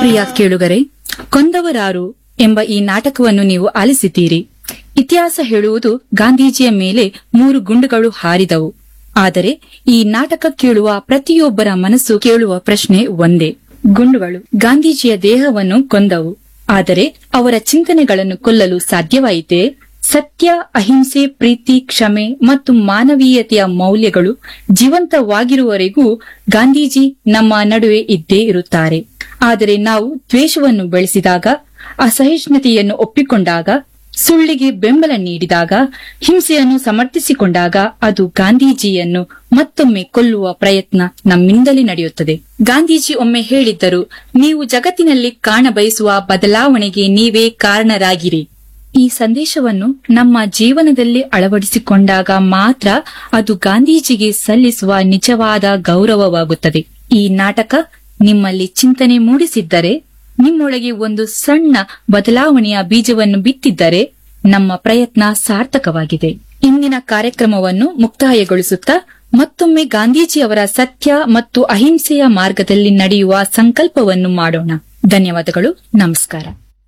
ಪ್ರಿಯ ಕೇಳುಗರೆ ಕೊಂದವರಾರು ಎಂಬ ಈ ನಾಟಕವನ್ನು ನೀವು ಆಲಿಸಿದ್ದೀರಿ ಇತಿಹಾಸ ಹೇಳುವುದು ಗಾಂಧೀಜಿಯ ಮೇಲೆ ಮೂರು ಗುಂಡುಗಳು ಹಾರಿದವು ಆದರೆ ಈ ನಾಟಕ ಕೇಳುವ ಪ್ರತಿಯೊಬ್ಬರ ಮನಸ್ಸು ಕೇಳುವ ಪ್ರಶ್ನೆ ಒಂದೇ ಗುಂಡುಗಳು ಗಾಂಧೀಜಿಯ ದೇಹವನ್ನು ಕೊಂದವು ಆದರೆ ಅವರ ಚಿಂತನೆಗಳನ್ನು ಕೊಲ್ಲಲು ಸಾಧ್ಯವಾಯಿತೇ ಸತ್ಯ ಅಹಿಂಸೆ ಪ್ರೀತಿ ಕ್ಷಮೆ ಮತ್ತು ಮಾನವೀಯತೆಯ ಮೌಲ್ಯಗಳು ಜೀವಂತವಾಗಿರುವವರೆಗೂ ಗಾಂಧೀಜಿ ನಮ್ಮ ನಡುವೆ ಇದ್ದೇ ಇರುತ್ತಾರೆ ಆದರೆ ನಾವು ದ್ವೇಷವನ್ನು ಬೆಳೆಸಿದಾಗ ಅಸಹಿಷ್ಣುತೆಯನ್ನು ಒಪ್ಪಿಕೊಂಡಾಗ ಸುಳ್ಳಿಗೆ ಬೆಂಬಲ ನೀಡಿದಾಗ ಹಿಂಸೆಯನ್ನು ಸಮರ್ಥಿಸಿಕೊಂಡಾಗ ಅದು ಗಾಂಧೀಜಿಯನ್ನು ಮತ್ತೊಮ್ಮೆ ಕೊಲ್ಲುವ ಪ್ರಯತ್ನ ನಮ್ಮಿಂದಲೇ ನಡೆಯುತ್ತದೆ ಗಾಂಧೀಜಿ ಒಮ್ಮೆ ಹೇಳಿದ್ದರು ನೀವು ಜಗತ್ತಿನಲ್ಲಿ ಕಾಣಬಯಸುವ ಬದಲಾವಣೆಗೆ ನೀವೇ ಕಾರಣರಾಗಿರಿ ಈ ಸಂದೇಶವನ್ನು ನಮ್ಮ ಜೀವನದಲ್ಲಿ ಅಳವಡಿಸಿಕೊಂಡಾಗ ಮಾತ್ರ ಅದು ಗಾಂಧೀಜಿಗೆ ಸಲ್ಲಿಸುವ ನಿಜವಾದ ಗೌರವವಾಗುತ್ತದೆ ಈ ನಾಟಕ ನಿಮ್ಮಲ್ಲಿ ಚಿಂತನೆ ಮೂಡಿಸಿದ್ದರೆ ನಿಮ್ಮೊಳಗೆ ಒಂದು ಸಣ್ಣ ಬದಲಾವಣೆಯ ಬೀಜವನ್ನು ಬಿತ್ತಿದ್ದರೆ ನಮ್ಮ ಪ್ರಯತ್ನ ಸಾರ್ಥಕವಾಗಿದೆ ಇಂದಿನ ಕಾರ್ಯಕ್ರಮವನ್ನು ಮುಕ್ತಾಯಗೊಳಿಸುತ್ತಾ ಮತ್ತೊಮ್ಮೆ ಗಾಂಧೀಜಿಯವರ ಸತ್ಯ ಮತ್ತು ಅಹಿಂಸೆಯ ಮಾರ್ಗದಲ್ಲಿ ನಡೆಯುವ ಸಂಕಲ್ಪವನ್ನು ಮಾಡೋಣ ಧನ್ಯವಾದಗಳು ನಮಸ್ಕಾರ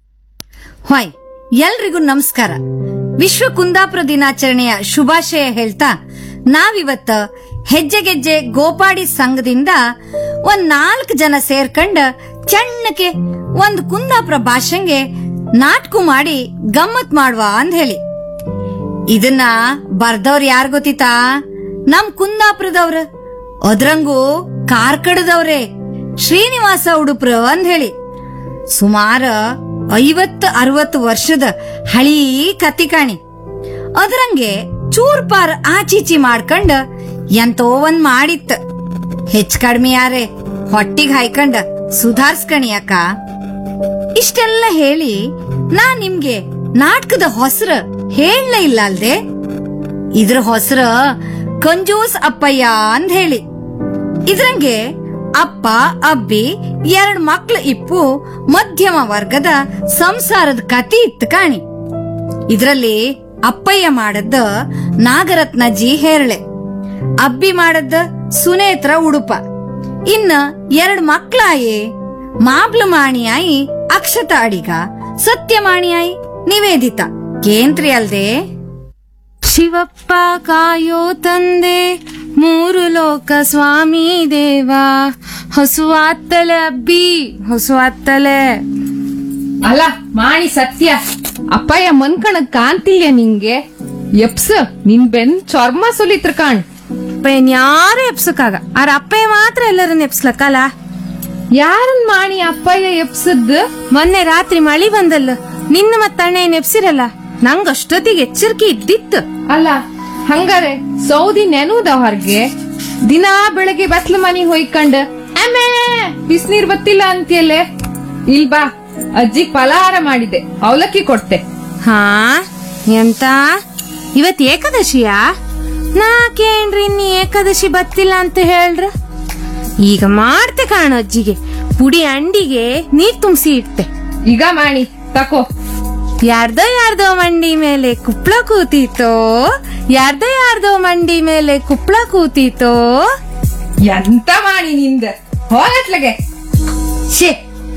ಹಾಯ್ ಎಲ್ರಿಗೂ ನಮಸ್ಕಾರ ವಿಶ್ವ ಕುಂದಾಪುರ ದಿನಾಚರಣೆಯ ಶುಭಾಶಯ ಹೇಳ್ತಾ ನಾವಿವತ್ತ ಹೆಜ್ಜೆಗೆಜ್ಜೆ ಗೋಪಾಡಿ ಸಂಘದಿಂದ ಒಂದ್ ನಾಲ್ಕು ಜನ ಸೇರ್ಕೊಂಡ ಚೆನ್ನಕ್ಕೆ ಒಂದ್ ಕುಂದಾಪುರ ಭಾಷೆಗೆ ನಾಟಕ ಮಾಡಿ ಗಮ್ಮತ್ ಮಾಡುವ ಅಂದ್ ಹೇಳಿ ಇದನ್ನ ಬರ್ದವ್ರ ಯಾರ್ ಗೊತ್ತಿತಾ ನಮ್ ಕುಂದಾಪುರದವ್ರ ಅದ್ರಂಗೂ ಕಾರ್ಕಡದವ್ರೆ ಶ್ರೀನಿವಾಸ ಉಡುಪ್ರ ಅಂದ್ ಹೇಳಿ ಸುಮಾರ ಐವತ್ತು ಅರವತ್ತು ವರ್ಷದ ಹಳೀ ಕತ್ತಿ ಕಾಣಿ ಅದ್ರಂಗೆ ಚೂರ್ಪಾರ್ ಆಚೀಚಿ ಮಾಡ್ಕಂಡ ಎಂತೋ ಒಂದ್ ಮಾಡಿತ್ತ ಹೆಚ್ಚ್ ಕಡ್ಮಿ ಯಾರೆ ಹೊಟ್ಟಿಗ್ ಹಾಯ್ಕಂಡ ಸುಧಾರ್ಸ್ಕಣಿ ಅಕ್ಕ ಇಷ್ಟೆಲ್ಲ ಹೇಳಿ ನಾ ನಿಮ್ಗೆ ನಾಟಕದ ಹೊಸರ ಹೇಳಲೇ ಇಲ್ಲ ಅಲ್ದೆ ಇದ್ರ ಹೊಸರ ಕಂಜೂಸ್ ಅಪ್ಪಯ್ಯ ಅಂದ್ ಹೇಳಿ ಇದ್ರಂಗೆ ಅಪ್ಪ ಅಬ್ಬಿ ಎರಡ್ ಮಕ್ಳು ಇಪ್ಪು ಮಧ್ಯಮ ವರ್ಗದ ಸಂಸಾರದ ಕತಿ ಇತ್ತು ಕಾಣಿ ಇದ್ರಲ್ಲಿ ಅಪ್ಪಯ್ಯ ಮಾಡದ್ದ ನಾಗರತ್ನ ಜಿ ಹೇರಳೆ ಅಬ್ಬಿ ಮಾಡದ್ದ ಸುನೇತ್ರ ಉಡುಪ ಇನ್ನ ಎರಡ್ ಮಕ್ಳಾಯಿ ಮಾಬ್ಲು ಮಾಣಿಯಾಯಿ ಅಕ್ಷತ ಅಡಿಗ ಸತ್ಯಮಾಣಿಯಾಯಿ ನಿವೇದಿತ ಕೇಂದ್ರಿ ಅಲ್ದೆ ಶಿವಪ್ಪ ಕಾಯೋ ತಂದೆ ಮೂರು ಲೋಕ ಸ್ವಾಮಿ ದೇವ ಹೊಸುವಾತ್ತಲೆ ಅಬ್ಬಿ ಹೊಸುವಾತ್ತಲೆ ಅಲ್ಲ ಮಾಣಿ ಸತ್ಯ ಅಪ್ಪಯ್ಯ ಮನ್ಕಣಕ್ ಕಾಣ್ತಿಲ್ಯ ನಿಂಗೆ ಎಪ್ಸ ನಿನ್ ಬೆನ್ ಚರ್ಮ ಸುಲಿತ್ರ ಕಾಣ್ ಅಪ್ಪಯ್ಯನ್ ಯಾರು ಎಪ್ಸಕ್ಕಾಗ ಆರ ಅಪ್ಪಯ್ಯ ಮಾತ್ರ ಎಲ್ಲರನ್ನ ಎಪ್ಸ್ಲಕ್ಕಲ್ಲ ಯಾರನ್ ಮಾಣಿ ಅಪ್ಪಯ್ಯ ಎಪ್ಸದ್ ಮೊನ್ನೆ ರಾತ್ರಿ ಮಳಿ ಬಂದಲ್ಲ ನಿನ್ನ ಮತ್ತಣ್ಣ ಏನ್ ಎಪ್ಸಿರಲ್ಲ ನಂಗ್ ಅಷ್ಟೊತ್ತಿಗೆ ಎಚ್ಚರಿಕೆ ಇದ್ದಿತ್ತು ಅಲ್ಲ ಹಂಗಾರೆ ಸೌದಿ ನೆನೂದ ಹೊರ್ಗೆ ದಿನಾ ಬೆಳಗ್ಗೆ ಬತ್ಲ ಮನಿ ಹೊಯ್ಕಂಡ್ ಅಮ್ಮೇ ಬಿಸ್ನೀರ್ ಬತ್ತಿಲ್ಲ ಅಂತೀಯಲ್ಲೇ ಇಲ್ ಬಾ ಅಜ್ಜಿಗ್ ಫಲಹಾರ ಮಾಡಿದೆ ಅವಲಕ್ಕಿ ಕೊಡ್ತೆ ಹಾ ಎಂತ ಇವತ್ ಏಕಾದಶಿಯಾ ನಾಕೇನ್ರಿ ನೀ ಏಕಾದಶಿ ಬತ್ತಿಲ್ಲ ಅಂತ ಹೇಳ್ರ ಈಗ ಮಾಡ್ತೆ ಕಾಣ ಅಜ್ಜಿಗೆ ಪುಡಿ ಅಂಡಿಗೆ ನೀರ್ ತುಂಬಿಸಿ ಇಡ್ತೆ ಈಗ ಮಾಣಿ ತಕೋ ಯಾರ್ದೋ ಯಾರ್ದೋ ಮಂಡಿ ಮೇಲೆ ಕುಪ್ಳ ಕೂತೀತೋ ಯಾರ್ದೋ ಯಾರ್ದೋ ಮಂಡಿ ಮೇಲೆ ಕುಪ್ಳ ಕೂತೀತೋ ಎಂತ ಮಾಣಿ ನಿಂದ ಹೋಗತ್ಲಗೆ ಶೇ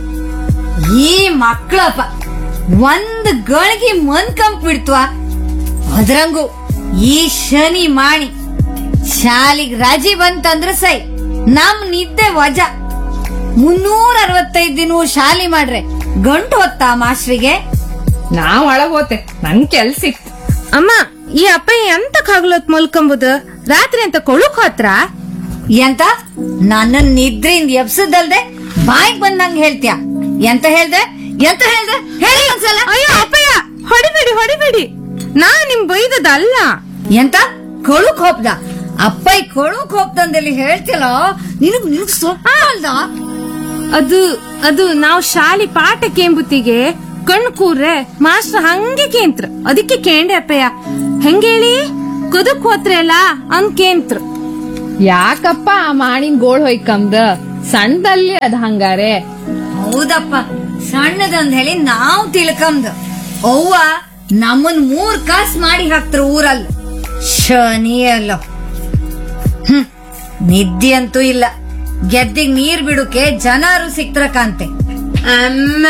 ಈ ಮಕ್ಕಳಪ್ಪ ಒಂದ್ ಗಳಿಗೆ ಮನ್ಕಂಪ್ ಬಿಡ್ತ್ವಾ ಅದ್ರಂಗು ಈ ಶನಿ ಮಾಣಿ ಶಾಲಿಗ್ ರಜೆ ಬಂತಂದ್ರ ಸೈ ನಮ್ ನಿದ್ದೆ ವಜಾ ಮುನ್ನೂರ ಅರವತ್ತೈದ್ ದಿನ ಶಾಲಿ ಮಾಡ್ರೆ ಗಂಟು ಹೊತ್ತಾ ಮಾಸ್ಟ್ರಿಗೆ ನಾವ್ ಒಳಗ್ ಹೋತೆ ನನ್ ಕೆಲ್ಸಿತ್ತು ಅಮ್ಮ ಈ ಅಪ್ಪ ಎಂತ ಕಾಗ್ಲತ್ ಮಲ್ಕೊಂಬುದು ರಾತ್ರಿ ಅಂತ ಕೊಳುಕ್ ಹೋತ್ರ ಎಂತ ನನ್ನ ನಿದ್ರೆಯಿಂದ ಎಬ್ಸದಲ್ದೆ ಬಾಯಿಗೆ ಬಂದಂಗ್ ಹೇಳ್ತ್ಯಾ ಎಂತ ಹೇಳ್ದೆ ಎಂತ ಹೇಳ್ದೆ ಹೇಳಿ ಒಂದ್ಸಲ ಅಯ್ಯೋ ಅಪ್ಪಯ್ಯ ಹೊಡಿಬೇಡಿ ಹೊಡಿಬೇಡಿ ನಾ ನಿಮ್ ಬೈದದಲ್ಲ ಎಂತ ಕೊಳುಕ್ ಹೋಪ್ದ ಅಪ್ಪಯ್ ಕೊಳುಕ್ ಹೋಪ್ದಂದಲ್ಲಿ ಹೇಳ್ತಿಲ್ಲ ನಿನಗ್ ನಿನಗ್ ಸೊಪ್ಪ ಅಲ್ದ ಅದು ಅದು ನಾವು ಶಾಲಿ ಪಾಠ ಕೇಂಬುತ್ತಿಗೆ ಕಣ್ ಕೂರ್ರೆ ಮಾಸ್ಟರ್ ಹಂಗೆ ಕೇಂತ್ರ ಅದಕ್ಕೆ ಕೇಂಡೆ ಅಪ್ಪಯ್ಯ ಹೆಂಗೇಳಿ ಕುದಕ್ ಹೋತ್ರೆ ಅಲ್ಲ ಅಂದ್ ಕೇಂತ್ರ ಯಾಕಪ್ಪ ಆ ಮಾಣಿನ್ ಗೋಳ್ ಹೊಯ್ಕಂದ ಸಣ್ಣದಲ್ಲಿ ಅದ್ ಹಂಗಾರೆ ಹೌದಪ್ಪ ಸಣ್ಣದಂದ್ ಹೇಳಿ ನಾವ್ ತಿಳ್ಕಂದ್ ಅವ್ವ ನಮ್ಮನ್ ಮೂರ್ ಕಾಸ್ ಮಾಡಿ ಹಾಕ್ತಾರ ಊರಲ್ಲ ಶನಿ ಅಲ್ಲ ಹ್ಮ್ ನಿದ್ದೆ ಅಂತೂ ಇಲ್ಲ ಗೆದ್ದಿಗ್ ನೀರ್ ಬಿಡುಕೆ ಜನರು ಸಿಕ್ತರ ಕಾಂತೆ ಅಮ್ಮ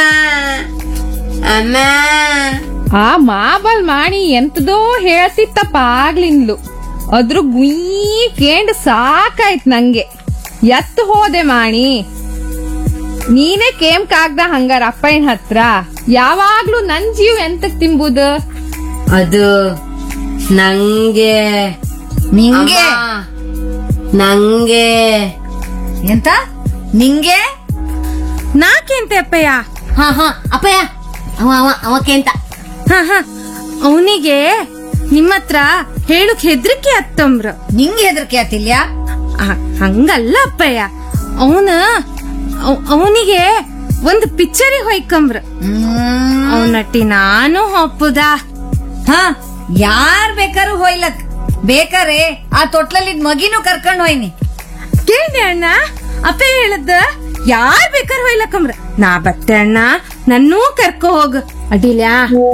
ಅಮ್ಮ ಆ ಮಾಬಲ್ ಮಾಣಿ ಎಂತದೋ ಹೇಳ್ತಿತ್ತಪ್ಪ ಆಗ್ಲಿಂದ್ಲು ಅದ್ರ ಗುಯ್ ಕೇಂಡ್ ಸಾಕಾಯ್ತ್ ನಂಗೆ ಎತ್ತು ಹೋದೆ ಮಾಣಿ ನೀನೇ ಕೇಮ್ ಕಾಗ್ದ ಹಂಗಾರ ಅಪ್ಪಯ್ಯನ ಹತ್ರ ಯಾವಾಗ್ಲೂ ನನ್ ಜೀವ ಎಂತಕ್ ತಿಂಬುದು ಅದು ನಂಗೆ ನಿಂಗೆ ನಂಗೆ ಎಂತ ನಿಂಗೆ ನಾಕೆಂತೆ ಅಪ್ಪಯ್ಯ ಹಾ ಹಾ ಅಪ್ಪಯ್ಯ ಅವ ಅವ ಅವಕ್ಕೆ ಅಂತ ಹ ಹ ಅವನಿಗೆ ನಿಮ್ಮತ್ರ ಹೇಳುಕ್ ಹೆದ್ರಿಕೆ ಅತ್ತಂಬ್ರ ನಿಂಗೆ ಹೆದರಿಕೆ ಆತಿಲ್ಯ ಹಂಗಲ್ಲ ಅಪ್ಪಯ್ಯ ಅವನ ಅವನಿಗೆ ಒಂದು ಪಿಕ್ಚರಿಗೆ ಹೊಯ್ಕಂಬ್ರ ಹ್ಮ್ ಅವನಟ್ಟಿ ನಾನು ಒಪ್ಪುದ ಹ ಯಾರ್ ಬೇಕಾರು ಹೋಯ್ಲಕ್ ಬೇಕಾರೆ ಆ ತೊಟ್ಲಲ್ಲಿದ್ ಮಗಿನೂ ಕರ್ಕೊಂಡ್ ಹೋಯ್ನಿ ಕೇಳಿ ಅಣ್ಣ ಅಪ್ಪ ಹೇಳದ ಯಾರ್ ಬೇಕಾರ್ ಹೊಯ್ಲಕ್ಕಂಬ್ರ ನಾ ಬತ್ತೆ ಅಣ್ಣ ನನ್ನೂ ಕರ್ಕೊ ಹೋಗ ಅಡಿಲ್ಯಾ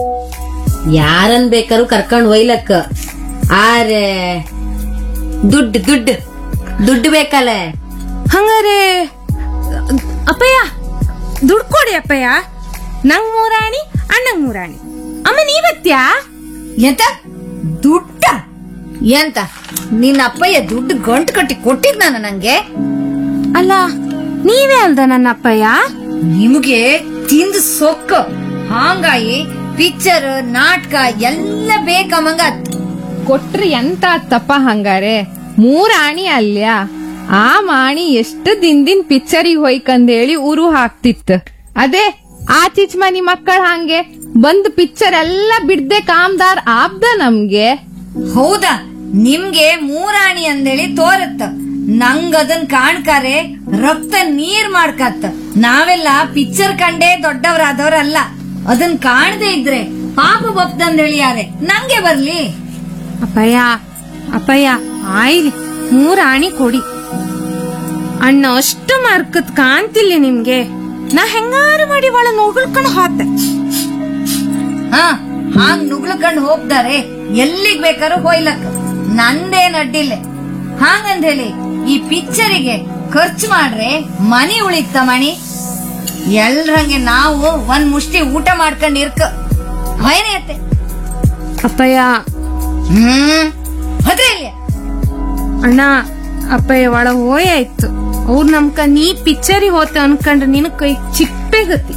ಯಾರನ್ ಬೇಕಾರು ಕರ್ಕೊಂಡ್ ಒಯ್ಲಕ್ಕ ಆರೆ ದುಡ್ಡು ದುಡ್ಡು ದುಡ್ಡು ಬೇಕಲ್ಲ ಹಂಗಾರೆ ಅಪ್ಪಯ್ಯ ದುಡ್ಡು ಕೊಡಿ ಅಪ್ಪಯ್ಯ ನಂಗ್ ಮೂರಾಣಿ ಅಣ್ಣಂಗ್ ಮೂರಾಣಿ ಅಮ್ಮ ನೀವತ್ತ್ಯಾ ಎಂತ ದುಡ್ಡ ಎಂತ ನಿನ್ನ ಅಪ್ಪಯ್ಯ ದುಡ್ಡು ಗಂಟು ಕಟ್ಟಿ ಕೊಟ್ಟಿದ್ನ ನಂಗೆ ಅಲ್ಲ ನೀವೇ ಅಲ್ದ ನನ್ನ ಅಪ್ಪಯ್ಯ ನಿಮ್ಗೆ ತಿಂದು ಸೊಕ್ಕು ಹಾಂಗಾಗಿ ಪಿಕ್ಚರ್ ನಾಟಕ ಎಲ್ಲ ಬೇಕಮ್ಮಂಗ ಕೊಟ್ರಿ ಎಂತ ತಪ್ಪ ಹಂಗಾರೆ ಮೂರ್ ಆಣಿ ಅಲ್ಯ ಆ ಮಾಣಿ ಎಷ್ಟು ದಿನದಿನ್ ಪಿಕ್ಚರಿಗೆ ಹೋಯ್ಕಂದೇಳಿ ಉರು ಹಾಕ್ತಿತ್ತು ಅದೇ ಆ ಚಿಚ್ ಮನಿ ಮಕ್ಕಳ ಹಂಗೆ ಬಂದ್ ಪಿಕ್ಚರ್ ಎಲ್ಲ ಬಿಡ್ದೆ ಕಾಮ್ದಾರ್ ಆಬ್ದ ನಮ್ಗೆ ಹೌದಾ ನಿಮ್ಗೆ ಮೂರಾಣಿ ಅಂದೇಳಿ ತೋರತ್ತ ನಂಗ್ ಅದನ್ ಕಾಣ್ಕಾರೆ ರಕ್ತ ನೀರ್ ಮಾಡ್ಕತ್ತ ನಾವೆಲ್ಲ ಪಿಕ್ಚರ್ ಕಂಡೇ ದೊಡ್ಡವರಾದವ್ರಲ್ಲ ಅದನ್ ಕಾಣದೇ ಇದ್ರೆ ಪಾಪ ಬಪ್ದಂದೇಳಿ ಯಾರೆ ನಂಗೆ ಬರ್ಲಿ ಅಪ್ಪಯ್ಯ ಅಪ್ಪಯ್ಯ ಆಯ್ಲಿ ಮೂರಾಣಿ ಕೊಡಿ ಅಣ್ಣ ಅಷ್ಟು ಮಾರ್ಕತ್ ಕಾಣ್ತಿಲ್ಲ ನಿಮ್ಗೆ ನಾ ಹೆಂಗಾರು ಮಾಡಿ ಒಳ ನೋಡ್ಕೊಳ್ಕೊಂಡು ಹೋತೆ ಹಾ ಹಾಂಗ್ ನುಗ್ಲಕಂಡ್ ಹೋಗ್ತಾರೆ ಎಲ್ಲಿಗ್ ಬೇಕಾದ್ರೂ ಹೋಯ್ಲಕ್ ನಂದೇನ್ ಅಡ್ಡಿಲ್ಲ ಹಾಂಗಂದ್ ಹೇಳಿ ಈ ಪಿಕ್ಚರಿಗೆ ಖರ್ಚು ಮಾಡ್ರೆ ಮನಿ ಉಳಿತ ಮಣಿ ಎಲ್ರಂಗೆ ನಾವು ಒಂದ್ ಮುಷ್ಟಿ ಊಟ ಮಾಡ್ಕೊಂಡ್ ಇರ್ಕ ಹೊಯ್ನೆಯತ್ತೆ ಅಪ್ಪಯ್ಯ ಹ್ಮ್ ಹೋದ್ರೆ ಇಲ್ಲಿ ಅಣ್ಣ ಅಪ್ಪಯ್ಯ ಒಳ ಹೋಯಾಯ್ತು ಅವ್ರು ನಮ್ಕ ನೀ ಪಿಕ್ಚರಿಗೆ ಹೋತೆ ಅನ್ಕೊಂಡ್ರೆ ನಿನ್ ಕೈ ಚಿಪ್ಪೆ ಗತಿ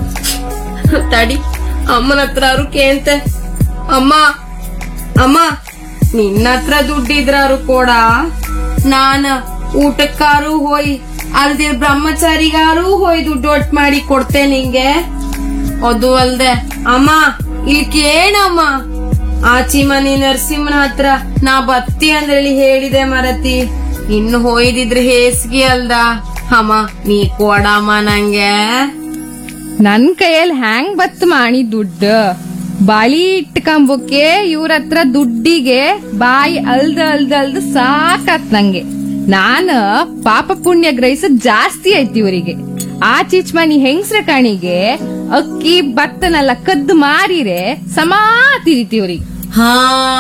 ತಡಿ ಅಮ್ಮನ ಹತ್ರ ಅವ್ರು ಕೇಂತೆ ಅಮ್ಮ ಅಮ್ಮ ನಿನ್ನ ಹತ್ರ ದುಡ್ಡಿದ್ರಾರು ಕೊಡ ನಾನ ಊಟಕ್ಕಾರು ಹೋಯ್ ಅಲ್ದೆ ಬ್ರಹ್ಮಚಾರಿಗಾರು ಹೋಯ್ ದುಡ್ಡು ಒಟ್ ಮಾಡಿ ಕೊಡ್ತೆ ನಿಂಗೆ ಅದು ಅಲ್ದೆ ಅಮ್ಮ ಇಲ್ಲಿ ಕೇಳಮ್ಮ ಆಚಿ ಮನಿ ನರಸಿಂಹನ ಹತ್ರ ನಾ ಬತ್ತಿ ಅಂದ್ರೇಳಿ ಹೇಳಿದೆ ಮರತಿ ಇನ್ನು ಹೋಯ್ದಿದ್ರೆ ಹೇಸ್ಗಿ ಅಲ್ದ ಅಮ್ಮ ನೀ ಕೊಡಮ್ಮ ನಂಗೆ ನನ್ ಕೈಯಲ್ಲಿ ಹ್ಯಾಂಗ್ ಬತ್ ಮಾಣಿ ದುಡ್ಡು ಬಾಳಿ ಇಟ್ಕೊಂಬಕ್ಕೆ ಇವ್ರ ಹತ್ರ ದುಡ್ಡಿಗೆ ಬಾಯಿ ಅಲ್ದ ಅಲ್ದ ಅಲ್ದ ಸಾಕಾತ್ ನಂಗೆ ನಾನ ಪಾಪ ಪುಣ್ಯ ಗ್ರಹಿಸದ್ ಜಾಸ್ತಿ ಐತಿ ಇವರಿಗೆ ಆ ಚಿಚ್ ಮನಿ ಹೆಂಗ್ಸ್ರ ಕಣಿಗೆ ಅಕ್ಕಿ ಭತ್ತನೆಲ್ಲ ಕದ್ದು ಮಾರಿರೆ ಸಮಾ ತಿರಿತಿ ಇವ್ರಿಗೆ ಹಾ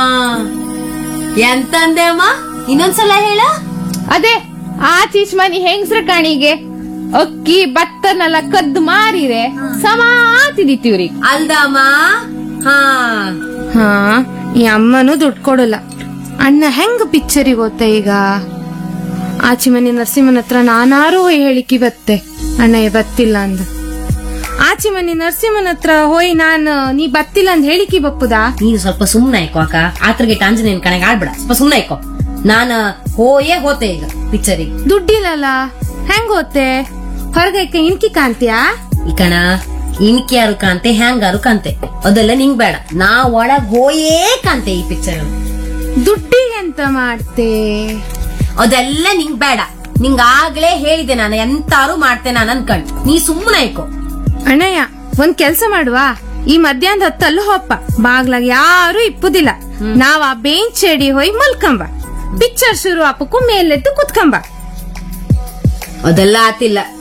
ಎಂತಂದೆ ಅಮ್ಮ ಇನ್ನೊಂದ್ಸಲ ಹೇಳ ಅದೇ ಆ ಚೀಚ್ ಮನಿ ಹೆಂಗ್ಸ್ರ ಕಣಿಗೆ ಅಕ್ಕಿ ಭತ್ತನೆಲ್ಲ ಕದ್ದು ಮಾರಿರೆ ಸಮಾ ತಿರಿತಿ ಇವ್ರಿಗೆ ಅಲ್ದಮ್ಮ ಹಾ ಹಾ ಈ ಅಮ್ಮನೂ ದುಡ್ಡು ಕೊಡಲ್ಲ ಅಣ್ಣ ಹೆಂಗ್ ಪಿಕ್ಚರಿಗೆ ಹೋತೆ ಈಗ ಆಚೆ ಮನೆ ನರಸಿಂಹನ ಹತ್ರ ನಾನಾರು ಹೋಯ್ ಹೇಳಿಕಿ ಬತ್ತೆ ಅಣ್ಣ ಏ ಬತ್ತಿಲ್ಲ ಅಂದ ಆಚೆ ಮನೆ ನರಸಿಂಹನ ಹತ್ರ ಹೋಯ್ ನಾನು ನೀ ಬತ್ತಿಲ್ಲ ಅಂದ್ ಹೇಳಿಕಿ ಬಪ್ಪುದಾ ನೀನು ಸ್ವಲ್ಪ ಸುಮ್ನೆ ಆಯ್ಕೋ ಅಕ್ಕ ಆತ್ರಗೆ ಆಂಜನೇಯನ್ ಕಣಗೆ ಆಡ್ಬೇಡ ಸ್ವಲ್ಪ ಸುಮ್ನೆ ಆಯ್ಕೋ ನಾನ ಹೋಯೇ ಹೋತೆ ಈಗ ಪಿಕ್ಚರಿಗೆ ದುಡ್ಡಿಲ್ಲಲ್ಲ ಹೆಂಗ್ ಹೋತೆ ಹೊರಗೈಕ ಇನ್ಕಿ ಕಾಂತ್ಯಾ ಈ ಕಣ ಇನ್ಕೆ ಯಾರು ಕಾಂತೆ ಹ್ಯಾಂಗಾರು ಕಾಂತೆ ಅದೆಲ್ಲ ನಿಂಗ್ ಬೇಡ ನಾ ಒಳಗ್ ಹೋಯೇ ಕಾಂತೆ ಈ ಪಿಕ್ಚರ್ ದುಡ್ಡಿಗೆ ಎಂತ ಮಾಡ್ತೆ ಅದೆಲ್ಲ ನಿಂಗ್ ಬೇಡ ನಿಂಗ್ ಆಗ್ಲೇ ಹೇಳಿದೆ ನಾನು ಎಂತಾರು ಮಾಡ್ತೆ ನಾನು ಅನ್ಕಂಡ್ ನೀ ಸುಮ್ಮನೆ ಆಯ್ಕೋ ಅಣ್ಣಯ್ಯ ಒಂದ್ ಕೆಲ್ಸ ಮಾಡುವ ಈ ಮಧ್ಯಾಹ್ನದ ಹೊತ್ತಲ್ಲೂ ಹೊಪ್ಪ ಬಾಗ್ಲಾಗ ಯಾರು ಇಪ್ಪುದಿಲ್ಲ ನಾವ್ ಆ ಬೆಂಚ್ ಚಡಿ ಹೋಯ್ ಮಲ್ಕಂಬ ಪಿಕ್ಚರ್ ಶುರು ಆಪಕ್ಕೂ ಮೇಲೆದ್ದು ಕುತ್ಕಂಬ ಅದೆಲ್ಲ ಆತಿಲ್ಲ